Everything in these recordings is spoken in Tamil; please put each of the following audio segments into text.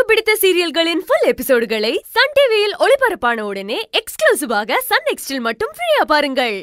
பிடித்த சீரியல்களின் ஃபுல் எபிசோடுகளை சன் டிவியில் ஒளிபரப்பான உடனே எக்ஸ்க்ளூசிவாக சன் நெக்ஸ்டில் மட்டும் ஃப்ரீயா பாருங்கள்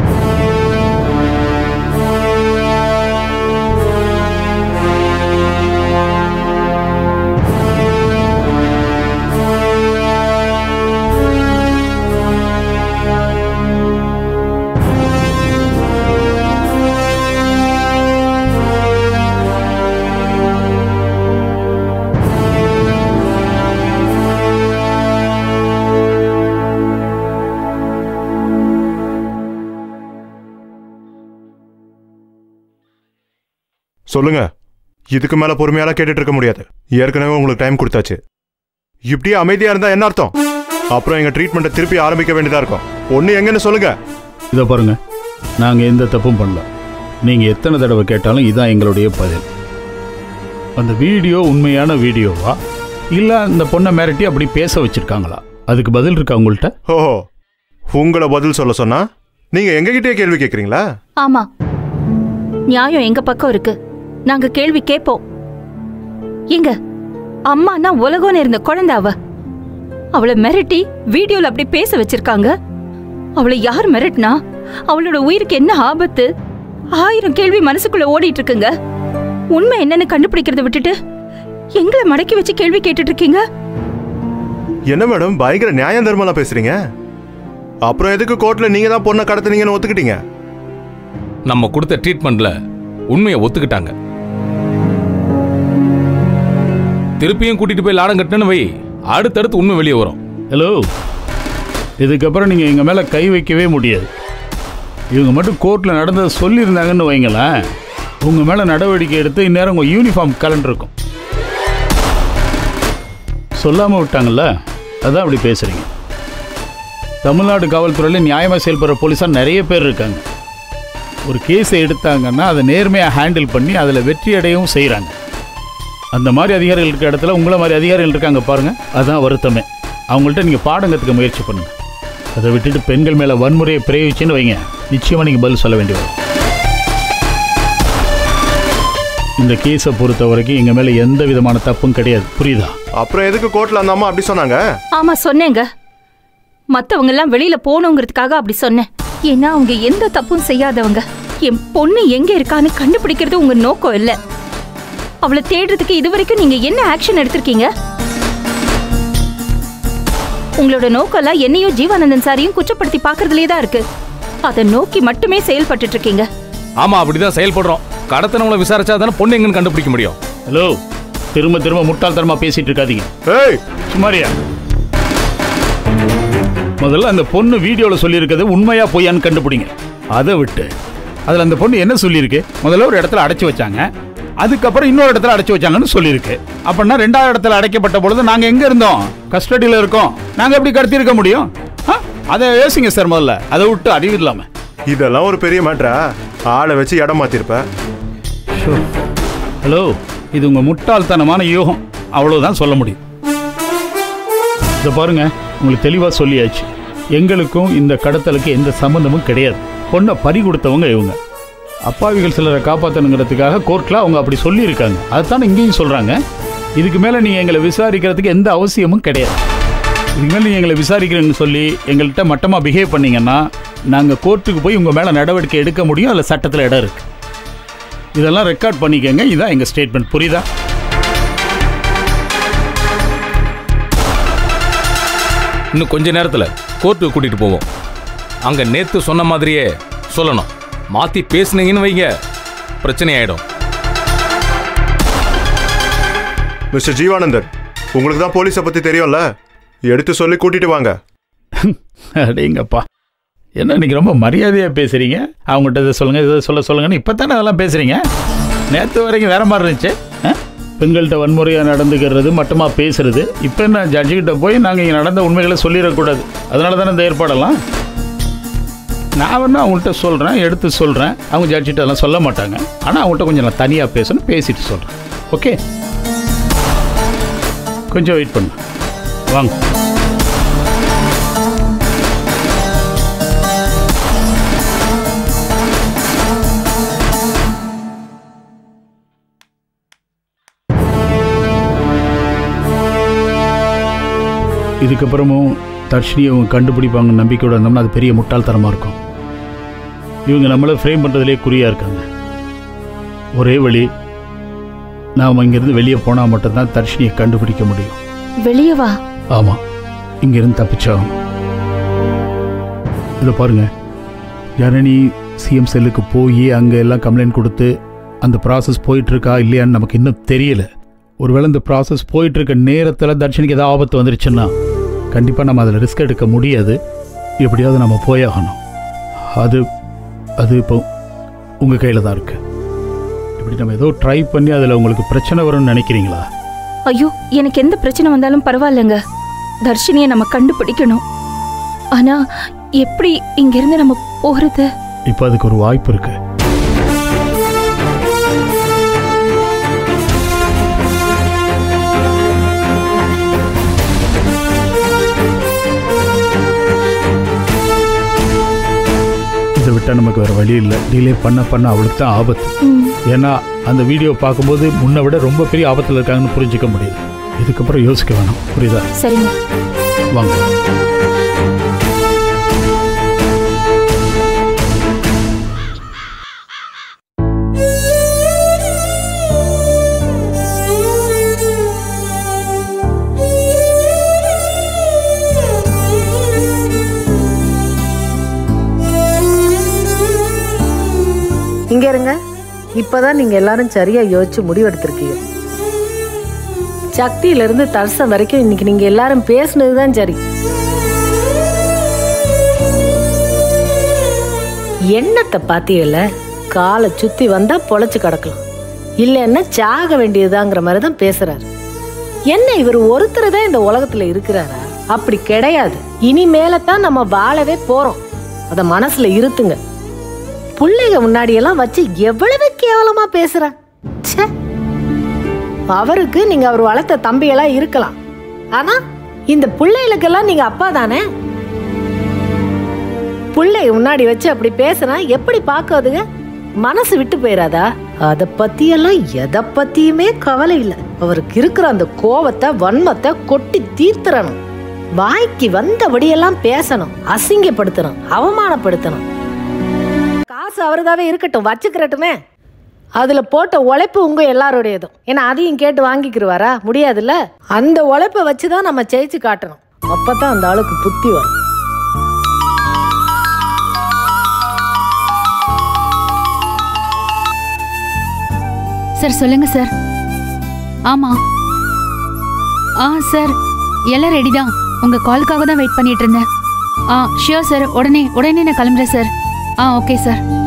சொல்லுங்க இதுக்கு மேல பொறுமையால கேட்டுட்டு இருக்க முடியாது ஏற்கனவே உங்களுக்கு டைம் கொடுத்தாச்சு இப்படியே அமைதியா இருந்தா என்ன அர்த்தம் அப்புறம் எங்க ட்ரீட்மெண்ட்டை திருப்பி ஆரம்பிக்க வேண்டியதா இருக்கும் ஒண்ணு எங்கன்னு சொல்லுங்க இதை பாருங்க நாங்கள் எந்த தப்பும் பண்ணல நீங்கள் எத்தனை தடவை கேட்டாலும் இதான் எங்களுடைய பதில் அந்த வீடியோ உண்மையான வீடியோவா இல்லை அந்த பொண்ணை மிரட்டி அப்படி பேச வச்சிருக்காங்களா அதுக்கு பதில் இருக்கா உங்கள்கிட்ட ஓஹோ உங்களை பதில் சொல்ல சொன்னா நீங்க எங்ககிட்டயே கேள்வி கேக்குறீங்களா ஆமா நியாயம் எங்க பக்கம் இருக்கு நாங்க கேள்வி கேட்போம் எங்க அம்மானா உலகம்னு இருந்த குழந்தை அவ அவளை மிரட்டி வீடியோல அப்படி பேச வச்சிருக்காங்க அவளை யார் மிரட்டினா அவளோட உயிருக்கு என்ன ஆபத்து ஆயிரம் கேள்வி மனசுக்குள்ள ஓடிட்டு இருக்குங்க உண்மை என்னன்னு கண்டுபிடிக்கிறத விட்டுட்டு எங்களை மடக்கி வச்சு கேள்வி கேட்டுட்டு இருக்கீங்க என்ன மேடம் பயங்கர நியாயம் தர்மலா பேசுறீங்க அப்புறம் எதுக்கு கோர்ட்ல நீங்க தான் பொண்ணை கடத்துனீங்கன்னு ஒத்துக்கிட்டீங்க நம்ம கொடுத்த ட்ரீட்மெண்ட்ல உண்மையை ஒத்துக்கிட்டாங்க திருப்பியும் கூட்டிட்டு போய் லாடம் கட்டினு வை அடுத்தடுத்து உண்மை வெளியே வரும் ஹலோ இதுக்கப்புறம் நீங்கள் எங்கள் மேலே கை வைக்கவே முடியாது இவங்க மட்டும் கோர்ட்டில் நடந்ததை சொல்லியிருந்தாங்கன்னு வைங்களேன் உங்கள் மேலே நடவடிக்கை எடுத்து இந்நேரம் உங்கள் யூனிஃபார்ம் கலண்டிருக்கும் சொல்லாமல் விட்டாங்கல்ல அதான் அப்படி பேசுகிறீங்க தமிழ்நாடு காவல்துறையில் நியாயமாக செயல்படுற போலீஸார் நிறைய பேர் இருக்காங்க ஒரு கேஸை எடுத்தாங்கன்னா அதை நேர்மையாக ஹேண்டில் பண்ணி அதில் வெற்றி அடையவும் செய்கிறாங்க அந்த மாதிரி அதிகாரிகள் இருக்க இடத்துல உங்களை மாதிரி அதிகாரிகள் இருக்காங்க பாருங்கள் அதான் வருத்தமே அவங்கள்ட்ட நீங்கள் பாடம் கற்றுக்க முயற்சி பண்ணுங்கள் அதை விட்டுட்டு பெண்கள் மேலே வன்முறையை பிரயோகிச்சுன்னு வைங்க நிச்சயமாக நீங்கள் பதில் சொல்ல வேண்டி வரும் இந்த கேஸை பொறுத்த வரைக்கும் எங்கள் மேலே எந்த விதமான தப்பும் கிடையாது புரியுதா அப்புறம் எதுக்கு கோர்ட்ல அந்த அம்மா அப்படி சொன்னாங்க ஆமா சொன்னேங்க மத்தவங்க எல்லாம் வெளியில போகணுங்கிறதுக்காக அப்படி சொன்னேன் ஏன்னா அவங்க எந்த தப்பும் செய்யாதவங்க என் பொண்ணு எங்க இருக்கான்னு கண்டுபிடிக்கிறது உங்க நோக்கம் இல்ல அவளை தேடுறதுக்கு இதுவரைக்கும் நீங்க என்ன ஆக்ஷன் எடுத்திருக்கீங்க உங்களோட நோக்கம் எல்லாம் என்னையும் ஜீவானந்தன் சாரையும் குற்றப்படுத்தி பாக்குறதுலயே தான் இருக்கு அதை நோக்கி மட்டுமே செயல்பட்டுட்டு இருக்கீங்க ஆமா அப்படிதான் செயல்படுறோம் கடத்தினவங்களை விசாரிச்சா தானே பொண்ணு எங்கன்னு கண்டுபிடிக்க முடியும் ஹலோ திரும்ப திரும்ப முட்டாள்தனமாக பேசிட்டு இருக்காதீங்க ஏய் சுமாரியா முதல்ல அந்த பொண்ணு வீடியோவில் சொல்லியிருக்கிறது உண்மையா பொய்யான்னு கண்டுபிடிங்க அதை விட்டு அதில் அந்த பொண்ணு என்ன சொல்லியிருக்கு முதல்ல ஒரு இடத்துல அடைச்சி வச்சாங்க அதுக்கப்புறம் இன்னொரு இடத்துல அடைச்சி வச்சாங்கன்னு சொல்லியிருக்கு அப்படின்னா ரெண்டாவது இடத்துல அடைக்கப்பட்ட பொழுது நாங்கள் எங்கே இருந்தோம் கஸ்டடியில் இருக்கோம் நாங்கள் எப்படி கடத்தியிருக்க முடியும் ஆ? அதை யோசிங்க சார் முதல்ல அதை விட்டு அறிவு இல்லாமல் இதெல்லாம் ஒரு பெரிய மேட்ரா ஆளை வச்சு இடம் மாத்திருப்ப ஹலோ இது உங்கள் முட்டாள்தனமான யூகம் அவ்வளவுதான் சொல்ல முடியும் இதை பாருங்க உங்களுக்கு தெளிவாக சொல்லியாச்சு எங்களுக்கும் இந்த கடத்தலுக்கு எந்த சம்மந்தமும் கிடையாது பொண்ணை பறி கொடுத்தவங்க இவங்க அப்பாவிகள் சிலரை காப்பாற்றணுங்கிறதுக்காக கோர்ட்டில் அவங்க அப்படி சொல்லியிருக்காங்க அதுதான் இங்கேயும் சொல்கிறாங்க இதுக்கு மேலே நீங்கள் எங்களை விசாரிக்கிறதுக்கு எந்த அவசியமும் கிடையாது இதுக்கு மேலே நீங்கள் எங்களை விசாரிக்கிறேன்னு சொல்லி எங்கள்கிட்ட மட்டமாக பிஹேவ் பண்ணீங்கன்னா நாங்கள் கோர்ட்டுக்கு போய் உங்கள் மேலே நடவடிக்கை எடுக்க முடியும் அதில் சட்டத்தில் இடம் இருக்குது இதெல்லாம் ரெக்கார்ட் பண்ணிக்கங்க இதான் எங்கள் ஸ்டேட்மெண்ட் புரியுதா இன்னும் கொஞ்ச நேரத்துல கோர்ட்டுக்கு கூட்டிட்டு போவோம் அங்க நேத்து சொன்ன மாதிரியே சொல்லணும் மாத்தி பேசுனீங்கன்னு வைங்க பிரச்சனை ஆயிடும் மிஸ்டர் ஜீவானந்தன் உங்களுக்கு தான் போலீஸை பத்தி தெரியும்ல எடுத்து சொல்லி கூட்டிட்டு வாங்க அடேங்கப்பா என்ன இன்னைக்கு ரொம்ப மரியாதையாக பேசுகிறீங்க அவங்ககிட்ட இதை சொல்லுங்கள் இதை சொல்ல சொல்லுங்கன்னு இப்போ தானே அதெல்லாம் பேசுகிறீங்க நேற்று வரைக்கும் வேற மாதிரி இருந்துச்சு ஆ? பெண்கள்கிட்ட வன்முறையாக நடந்துக்கிறது மட்டமாக பேசுறது இப்போ என்ன ஜட்ஜுக்கிட்ட போய் நாங்கள் இங்கே நடந்த உண்மைகளை சொல்லிடக்கூடாது அதனால தானே இந்த ஏற்பாடெல்லாம் நான் வேணா அவங்கள்ட்ட சொல்கிறேன் எடுத்து சொல்கிறேன் அவங்க ஜட்ஜிட்ட எல்லாம் சொல்ல மாட்டாங்க ஆனால் அவங்கள்ட்ட கொஞ்சம் நான் தனியாக பேசணும் பேசிட்டு சொல்கிறேன் ஓகே கொஞ்சம் வெயிட் பண்ணு வாங்க இதுக்கப்புறமும் தர்ஷினி அவங்க கண்டுபிடிப்பாங்க நம்பிக்கையோட இருந்தோம்னா அது பெரிய முட்டாள்தனமாக இருக்கும் இவங்க நம்மளை ஃப்ரேம் பண்ணுறதுலே குறியாக இருக்காங்க ஒரே வழி நாம் இங்கேருந்து வெளியே போனால் மட்டும்தான் தர்ஷினியை கண்டுபிடிக்க முடியும் வெளியே வா ஆமாம் இங்கேருந்து தப்பிச்சாகணும் இதை பாருங்க ஜனனி சிஎம் செல்லுக்கு போய் அங்கே எல்லாம் கம்ப்ளைண்ட் கொடுத்து அந்த ப்ராசஸ் போயிட்டுருக்கா இல்லையான்னு நமக்கு இன்னும் தெரியல ஒருவேளை இந்த ப்ராசஸ் போயிட்டுருக்க நேரத்தில் தர்ஷனிக்கு ஏதாவது ஆபத்து வந்துருச்சுன்னா கண்டிப்பாக நம்ம அதில் ரிஸ்க் எடுக்க முடியாது எப்படியாவது நம்ம போயாகணும் அது அது இப்போ உங்கள் கையில் தான் இருக்குது இப்படி நம்ம ஏதோ ட்ரை பண்ணி அதில் உங்களுக்கு பிரச்சனை வரும்னு நினைக்கிறீங்களா ஐயோ எனக்கு எந்த பிரச்சனை வந்தாலும் பரவாயில்லைங்க தர்ஷினியை நம்ம கண்டுபிடிக்கணும் ஆனா எப்படி இங்கிருந்து நம்ம போறது இப்போ அதுக்கு ஒரு வாய்ப்பு இருக்குது இதை விட்டால் நமக்கு வேறு வழி இல்லை டிலே பண்ண பண்ண அவளுக்கு தான் ஆபத்து ம், ஏன்னா அந்த வீடியோ பார்க்கும்போது முன்னை விட ரொம்ப பெரிய ஆபத்தில் இருக்காங்கன்னு புரிஞ்சிக்க முடியுது இதுக்கப்புறம் யோசிக்க வேணாம் புரியுதா சரிங்க வாங்க இங்க இருங்க இப்பதான் நீங்க எல்லாரும் சரியா யோசிச்சு முடிவெடுத்திருக்கீங்க சக்தியில இருந்து தர்சம் வரைக்கும் இன்னைக்கு நீங்க எல்லாரும் பேசுனதுதான் சரி எண்ணத்தை பாத்தீங்கல்ல காலை சுத்தி வந்தா பொழைச்சு கிடக்கலாம் இல்லைன்னா சாக வேண்டியதுதாங்கிற மாதிரி தான் பேசுறாரு என்ன இவர் ஒருத்தர் தான் இந்த உலகத்துல இருக்கிறாரா அப்படி கிடையாது இனிமேல தான் நம்ம வாழவே போறோம் அத மனசுல இருத்துங்க பிள்ளைங்க முன்னாடியெல்லாம் வச்சு எவ்வளவு கேவலமா பேசுற ச்சே அவருக்கு நீங்க அவர் வளர்த்த தம்பியெல்லாம் இருக்கலாம் ஆனா இந்த பிள்ளைகளுக்கெல்லாம் நீங்க அப்பா தானே பிள்ளைய முன்னாடி வச்சு அப்படி பேசுனா எப்படி பார்க்காதுங்க மனசு விட்டு போயிடாதா அத பத்தியெல்லாம் எதை பத்தியுமே கவலை இல்லை அவருக்கு இருக்கிற அந்த கோவத்தை வன்மத்தை கொட்டி தீர்த்துறணும் வாய்க்கு வந்தபடியெல்லாம் பேசணும் அசிங்கப்படுத்தணும் அவமானப்படுத்தணும் காசு அவருதாவே இருக்கட்டும் வச்சுக்கிறட்டுமே அதுல போட்ட உழைப்பு உங்க எல்லாரோடையதும் ஏன்னா அதையும் கேட்டு வாங்கிக்கிருவாரா முடியாதுல்ல அந்த உழைப்பை வச்சுதான் நம்ம ஜெயிச்சு காட்டணும் அப்பதான் அந்த ஆளுக்கு புத்தி வரும் சார் சொல்லுங்க சார் ஆமா ஆ சார் எல்லாம் ரெடி தான் உங்க காலுக்காக தான் வெயிட் பண்ணிட்டு இருந்தேன் ஆ ஷியோர் சார் உடனே உடனே நான் கிளம்புறேன் சார் ஆ ஓகே சார்